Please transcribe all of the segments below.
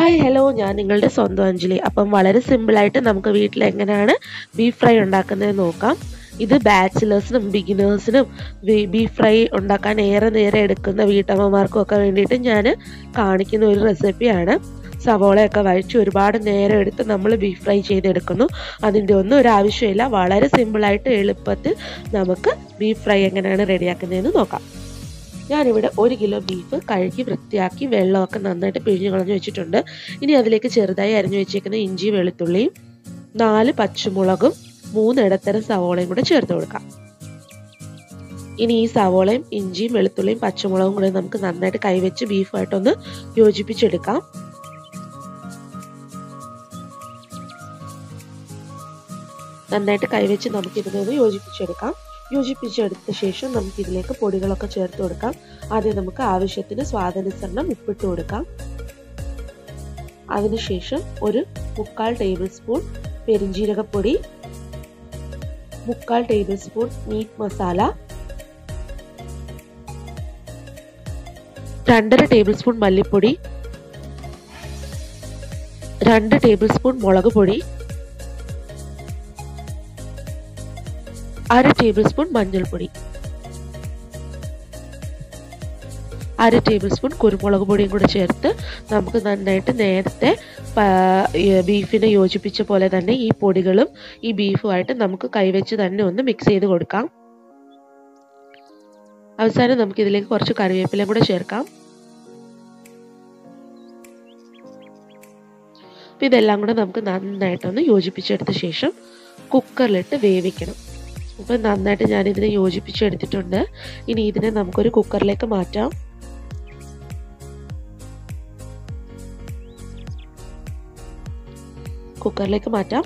hi hello ഞാൻ നിങ്ങളുടെ സ്വന്തം അഞ്ജലി അപ്പം വളരെ സിമ്പിളായിട്ട് നമുക്ക് വീട്ടിൽ എങ്ങനെയാണ് ബീഫ് ഫ്രൈ ഉണ്ടാക്കുന്നത് നോക്കാം ഇത് ബാച്ചിലേഴ്സിനും ബിഗിനേഴ്സിനും ബീഫ് ഫ്രൈ ഉണ്ടാക്കാൻ ഏറെ നേരം എടുക്കുന്ന വീട്ടമ്മമാർക്കും ഒക്കെ വേണ്ടിയിട്ട് ഞാൻ കാണിക്കുന്ന ഒരു റെസിപ്പിയാണ് സവോളയൊക്കെ വഴിച്ച് ഒരുപാട് നേരം എടുത്ത് നമ്മൾ ബീഫ് ഫ്രൈ ചെയ്തെടുക്കുന്നു അതിൻ്റെ ഒന്നും ഒരു ആവശ്യമില്ല വളരെ സിമ്പിളായിട്ട് എളുപ്പത്തിൽ നമുക്ക് ബീഫ് ഫ്രൈ എങ്ങനെയാണ് റെഡിയാക്കുന്നതെന്ന് നോക്കാം ഞാനിവിടെ ഒരു കിലോ ബീഫ് കഴുകി വൃത്തിയാക്കി വെള്ളമൊക്കെ നന്നായിട്ട് പിഴിഞ്ഞു കളഞ്ഞു വെച്ചിട്ടുണ്ട് ഇനി അതിലേക്ക് ചെറുതായി അരിഞ്ഞു വെച്ചേക്കുന്ന ഇഞ്ചി വെളുത്തുള്ളിയും നാല് പച്ചമുളകും മൂന്ന് ഇടത്തരം സവോളയും കൂടെ ചേർത്ത് കൊടുക്കാം ഇനി ഈ സവോളയും ഇഞ്ചിയും വെളുത്തുള്ളിയും പച്ചമുളകും കൂടെ നമുക്ക് നന്നായിട്ട് കൈവച്ച് ബീഫായിട്ടൊന്ന് യോജിപ്പിച്ചെടുക്കാം നന്നായിട്ട് കൈവച്ച് നമുക്ക് ഇതിനൊന്ന് യോജിപ്പിച്ചെടുക്കാം യോജിപ്പിച്ചെടുത്ത ശേഷം നമുക്ക് ഇതിലേക്ക് പൊടികളൊക്കെ ചേർത്ത് കൊടുക്കാം ആദ്യം നമുക്ക് ആവശ്യത്തിന് സ്വാദാനുസരണം ഉപ്പിട്ട് കൊടുക്കാം അതിനുശേഷം ഒരു മുക്കാൽ ടേബിൾ സ്പൂൺ പെരിഞ്ജീരകപ്പൊടി മുക്കാൽ ടേബിൾ സ്പൂൺ മീറ്റ് മസാല രണ്ടര ടേബിൾ സ്പൂൺ മല്ലിപ്പൊടി രണ്ട് ടേബിൾ സ്പൂൺ മുളക് പൊടി അര ടേബിൾ സ്പൂൺ മഞ്ഞൾപ്പൊടി അര ടേബിൾ സ്പൂൺ കുരുമുളക് പൊടിയും കൂടെ ചേർത്ത് നമുക്ക് നന്നായിട്ട് നേരത്തെ ബീഫിനെ യോജിപ്പിച്ച പോലെ തന്നെ ഈ പൊടികളും ഈ ബീഫുമായിട്ട് നമുക്ക് കൈവച്ച് തന്നെ ഒന്ന് മിക്സ് ചെയ്ത് കൊടുക്കാം അവസാനം നമുക്ക് ഇതിലേക്ക് കുറച്ച് കറിവേപ്പിലയും കൂടെ ചേർക്കാം അപ്പം ഇതെല്ലാം കൂടെ നമുക്ക് നന്നായിട്ടൊന്ന് യോജിപ്പിച്ചെടുത്ത ശേഷം കുക്കറിലിട്ട് വേവിക്കണം അപ്പം നന്നായിട്ട് ഞാൻ ഇതിനെ യോജിപ്പിച്ചെടുത്തിട്ടുണ്ട് ഇനി ഇതിനെ നമുക്കൊരു കുക്കറിലേക്ക് മാറ്റാം കുക്കറിലേക്ക് മാറ്റാം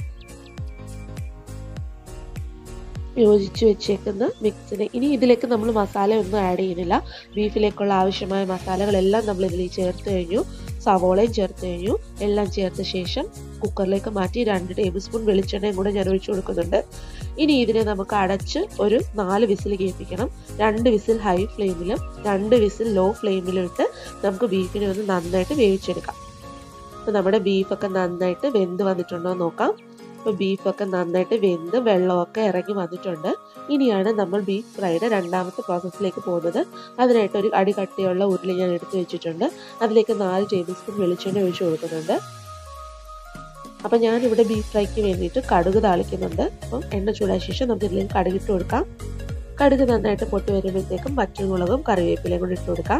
യോജിച്ച് വെച്ചേക്കുന്ന മിക്സിന് ഇനി ഇതിലേക്ക് നമ്മൾ മസാല ഒന്നും ആഡ് ചെയ്യുന്നില്ല ബീഫിലേക്കുള്ള ആവശ്യമായ മസാലകളെല്ലാം നമ്മൾ ഇതിൽ ചേർത്ത് കഴിഞ്ഞു സവോളയും ചേർത്ത് കഴിഞ്ഞു എല്ലാം ചേർത്ത ശേഷം കുക്കറിലേക്ക് മാറ്റി രണ്ട് ടേബിൾ സ്പൂൺ വെളിച്ചെണ്ണയും കൂടെ ഞാൻ ഒഴിച്ചു കൊടുക്കുന്നുണ്ട് ഇനി ഇതിനെ നമുക്ക് അടച്ച് ഒരു നാല് വിസിൽ കേൾപ്പിക്കണം രണ്ട് വിസിൽ ഹൈ ഫ്ലെയിമിലും രണ്ട് വിസിൽ ലോ ഫ്ലെയിമിലും ഇട്ട് നമുക്ക് ബീഫിനെ ഒന്ന് നന്നായിട്ട് വേവിച്ചെടുക്കാം അപ്പോൾ നമ്മുടെ ബീഫൊക്കെ നന്നായിട്ട് വെന്ത് വന്നിട്ടുണ്ടോ എന്ന് നോക്കാം അപ്പോൾ ബീഫൊക്കെ നന്നായിട്ട് വെന്ത് വെള്ളമൊക്കെ ഇറങ്ങി വന്നിട്ടുണ്ട് ഇനിയാണ് നമ്മൾ ബീഫ് ഫ്രൈയുടെ രണ്ടാമത്തെ പ്രോസസ്സിലേക്ക് പോകുന്നത് അതിനായിട്ട് ഒരു അടി കട്ടിയുള്ള ഉരുളി ഞാൻ എടുത്തു വെച്ചിട്ടുണ്ട് അതിലേക്ക് നാല് ടേബിൾ സ്പൂൺ വെളിച്ചെണ്ണ ഒഴിച്ചു കൊടുക്കുന്നുണ്ട് അപ്പം ഞാനിവിടെ ബീഫ് ഫ്രൈക്ക് വേണ്ടിയിട്ട് കടുക് താളിക്കുന്നുണ്ട് അപ്പം എണ്ണ ചൂടായ ശേഷം നമുക്ക് ഇതിലേക്ക് കടുകിട്ട് കൊടുക്കാം കടുക് നന്നായിട്ട് പൊട്ടി വരുമ്പോഴത്തേക്കും പച്ചമുളകും കറിവേപ്പിലയും കൂടി ഇട്ട് കൊടുക്കാം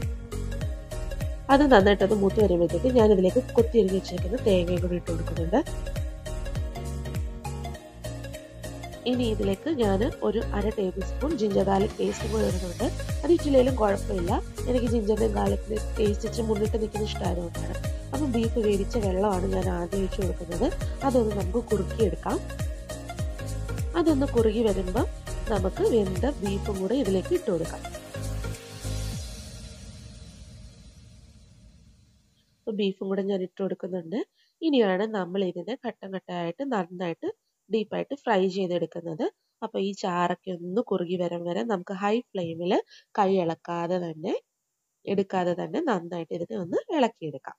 അത് നന്നായിട്ടൊന്ന് മൂത്ത് വരുമ്പോഴത്തേക്ക് ഞാൻ ഇതിലേക്ക് കൊത്തി എരിഞ്ഞ് വെച്ചിരിക്കുന്ന തേങ്ങയും കൂടി ഇട്ട് കൊടുക്കുന്നുണ്ട് ഇനി ഇതിലേക്ക് ഞാൻ ഒരു അര table spoon ginger garlic paste കൂടെ ഇടുന്നുണ്ട് അത് ഇച്ചിലേലും കുഴപ്പമില്ല എനിക്ക് ജിഞ്ചറിൻ്റെയും ഗാർലിക്കിൻ്റെ ടേസ്റ്റ് ഇച്ചിരി മുന്നിട്ട് നിൽക്കുന്ന ഇഷ്ടമായതുകൊണ്ടാണ് അപ്പം ബീഫ് വേവിച്ച വെള്ളമാണ് ഞാൻ ആദ്യം ഒഴിച്ചു കൊടുക്കുന്നത് അതൊന്ന് നമുക്ക് കുറുക്കിയെടുക്കാം അതൊന്ന് കുറുകി വരുമ്പോൾ നമുക്ക് വെന്ത ബീഫും കൂടെ ഇതിലേക്ക് ഇട്ട് കൊടുക്കാം ബീഫും കൂടെ ഞാൻ ഇട്ട് കൊടുക്കുന്നുണ്ട് ഇനിയാണ് നമ്മൾ ഇതിനെ ഘട്ടം ഘട്ടമായിട്ട് നന്നായിട്ട് ഡീപ്പായിട്ട് ഫ്രൈ ചെയ്തെടുക്കുന്നത് അപ്പോൾ ഈ ചാറൊക്കെ ഒന്ന് കുറുകി വരാൻ വരെ നമുക്ക് ഹൈ ഫ്ലെയിമിൽ കൈ ഇളക്കാതെ തന്നെ എടുക്കാതെ തന്നെ നന്നായിട്ട് ഇതിനെ ഒന്ന് ഇളക്കിയെടുക്കാം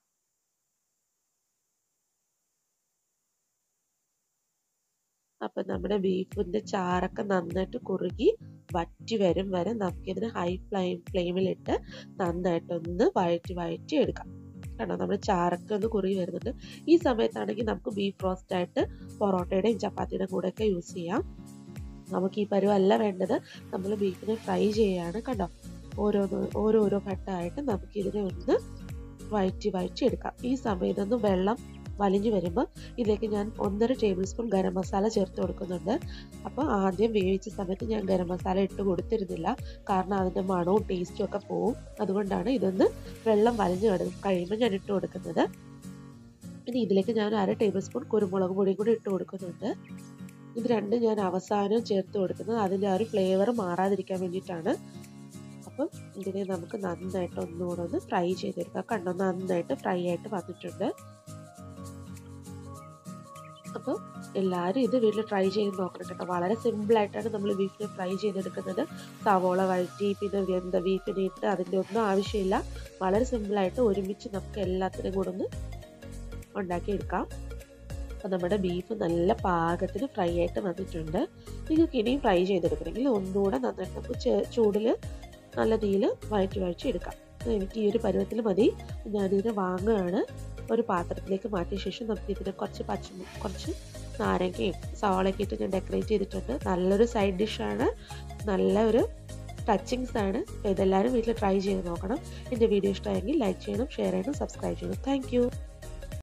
അപ്പം നമ്മുടെ ബീഫിൻ്റെ ചാറൊക്കെ നന്നായിട്ട് കുറുകി വറ്റി വരും വരെ നമുക്കിതിന് ഹൈ ഫ്ലെയിം ഫ്ലെയിമിലിട്ട് നന്നായിട്ടൊന്ന് വഴറ്റി വഴറ്റി എടുക്കാം കണ്ടോ നമ്മുടെ ചാറൊക്കെ ഒന്ന് കുറുകി വരുന്നുണ്ട് ഈ സമയത്താണെങ്കിൽ നമുക്ക് ബീഫ് റോസ്റ്റ് ആയിട്ട് പൊറോട്ടയുടെയും ചപ്പാത്തിയുടെയും കൂടെയൊക്കെ യൂസ് ചെയ്യാം നമുക്ക് ഈ പരുവല്ല വേണ്ടത് നമ്മൾ ബീഫിനെ ഫ്രൈ ചെയ്യാണ് കണ്ടോ ഓരോന്ന് ഓരോരോ ഘട്ടമായിട്ട് നമുക്ക് ഇതിനെ ഒന്ന് വഴറ്റി വഴറ്റി എടുക്കാം ഈ സമയത്തൊന്ന് വെള്ളം വലിഞ്ഞു വരുമ്പോൾ ഇതിലേക്ക് ഞാൻ ഒന്നര ടേബിൾ സ്പൂൺ ഗരം മസാല ചേർത്ത് കൊടുക്കുന്നുണ്ട് അപ്പോൾ ആദ്യം വേവിച്ച സമയത്ത് ഞാൻ ഗരം മസാല ഇട്ട് കൊടുത്തിരുന്നില്ല കാരണം അതിൻ്റെ മണവും ടേസ്റ്റും ഒക്കെ പോവും അതുകൊണ്ടാണ് ഇതൊന്ന് വെള്ളം വലിഞ്ഞു കഴിയുമ്പോൾ ഞാൻ ഇട്ട് കൊടുക്കുന്നത് ഇനി ഇതിലേക്ക് ഞാൻ അര ടേബിൾ സ്പൂൺ കുരുമുളക് പൊടിയും കൂടി ഇട്ട് കൊടുക്കുന്നുണ്ട് ഇത് രണ്ടും ഞാൻ അവസാനം ചേർത്ത് കൊടുക്കുന്നത് അതിൻ്റെ ആ ഒരു ഫ്ലേവർ മാറാതിരിക്കാൻ വേണ്ടിയിട്ടാണ് അപ്പം ഇതിനെ നമുക്ക് നന്നായിട്ട് ഒന്നുകൂടെ ഒന്ന് ഫ്രൈ ചെയ്തെടുക്കാം കണ്ടോ നന്നായിട്ട് ഫ്രൈ ആയിട്ട് വന്നിട്ടുണ്ട് അപ്പോൾ എല്ലാവരും ഇത് വീട്ടിൽ ട്രൈ ചെയ്ത് നോക്കണം കേട്ടോ വളരെ സിമ്പിളായിട്ടാണ് നമ്മൾ ബീഫിനെ ഫ്രൈ ചെയ്തെടുക്കുന്നത് സവോള വഴറ്റി പിന്നെ വെന്ത ബീഫിനെ ഇട്ട് അതിൻ്റെ ഒന്നും ആവശ്യമില്ല വളരെ സിമ്പിളായിട്ട് ഒരുമിച്ച് നമുക്ക് എല്ലാത്തിനും കൂടെ ഒന്ന് ഉണ്ടാക്കി എടുക്കാം അപ്പോൾ നമ്മുടെ ബീഫ് നല്ല പാകത്തിന് ഫ്രൈ ആയിട്ട് വന്നിട്ടുണ്ട് നിങ്ങൾക്ക് ഇനിയും ഫ്രൈ ചെയ്തെടുക്കണമെങ്കിൽ ഒന്നുകൂടെ നന്നായിട്ട് നമുക്ക് ചൂടിൽ നല്ല തീയിൽ വഴറ്റി വഴറ്റി എടുക്കാം എനിക്ക് ഈ ഒരു പരുവത്തിൽ മതി ഞാനിത് വാങ്ങുകയാണ് ഒരു പാത്രത്തിലേക്ക് മാറ്റിയ ശേഷം നമുക്ക് ഇതിന് കുറച്ച് പച്ച കുറച്ച് നാരങ്ങയും സവാളയൊക്കെ ഇട്ട് ഞാൻ ഡെക്കറേറ്റ് ചെയ്തിട്ടുണ്ട് നല്ലൊരു സൈഡ് ഡിഷാണ് നല്ല ഒരു ടച്ചിങ്സ് ആണ് ഇതെല്ലാവരും വീട്ടിൽ ട്രൈ ചെയ്ത് നോക്കണം എൻ്റെ വീഡിയോ ഇഷ്ടമായെങ്കിൽ ലൈക്ക് ചെയ്യണം ഷെയർ ചെയ്യണം സബ്സ്ക്രൈബ് ചെയ്യണം താങ്ക്